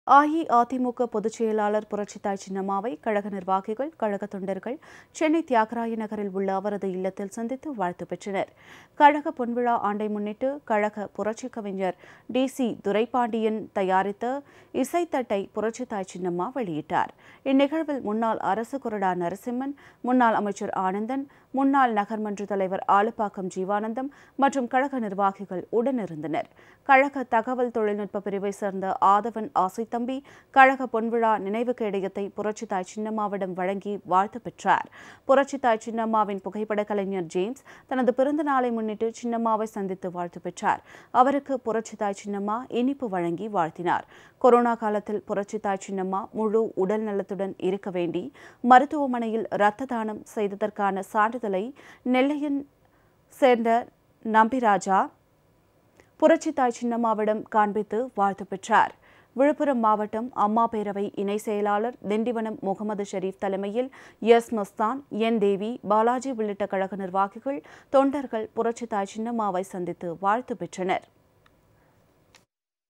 அஇஅதிமுக பொதுச் செயலாளர் புரட்சித்தாய் சின்னம்மாவை கழக நிர்வாகிகள் கழக தொண்டர்கள் சென்னை தியாகராய நகரில் உள்ள அவரது இல்லத்தில் சந்தித்து வாழ்த்து பெற்றனர் கழக பொன்விழா ஆண்டை முன்னிட்டு கழக புரட்சி கவிஞர் டி சி துரைபாண்டியன் தயாரித்த இசைத்தட்டை புரட்சித்தாய் சின்னம்மா வெளியிட்டார் இந்நிகழ்வில் முன்னாள் அரசு கொறடா நரசிம்மன் முன்னாள் அமைச்சர் ஆனந்தன் முன்னாள் நகர்மன்ற தலைவர் ஆலுப்பாக்கம் ஜீவானந்தம் மற்றும் கழக நிர்வாகிகள் உடனிருந்தனர் கழக தகவல் தொழில்நுட்ப பிரிவை சேர்ந்த ஆதவன் ஆசைத்தம்பி கழக பொன்விழா நினைவு கேடயத்தை புரட்சித்தாய் சின்னம்மாவிடம் வழங்கி வாழ்த்து பெற்றார் புரட்சித்தாய் சின்னம்மாவின் புகைப்பட கலைஞர் ஜேம்ஸ் தனது பிறந்த நாளை முன்னிட்டு சின்னம்மாவை சந்தித்து வாழ்த்து பெற்றார் அவருக்கு புரட்சித்தாய் சின்னம்மா இனிப்பு வழங்கி வாழ்த்தினார் கொரோனா காலத்தில் புரட்சித்தாய் சின்னம்மா முழு உடல் நலத்துடன் இருக்க வேண்டி மருத்துவமனையில் இரத்த தானம் செய்ததற்கான சான்றிதழை நெல்லையின் சேர்ந்த நம்பிராஜா புரட்சித்தாய் சின்னம்மாவிடம் காண்பித்து வாழ்த்து பெற்றார் விழுப்புரம் மாவட்டம் அம்மா பேரவை இணை செயலாளர் திண்டிவனம் முகமது ஷெரீப் தலைமையில் எஸ் மஸ்தான் என் தேவி பாலாஜி உள்ளிட்ட கழக நிர்வாகிகள் தொண்டர்கள் புரட்சித்தாய் சின்னம்மாவை சந்தித்து வாழ்த்து பெற்றனர்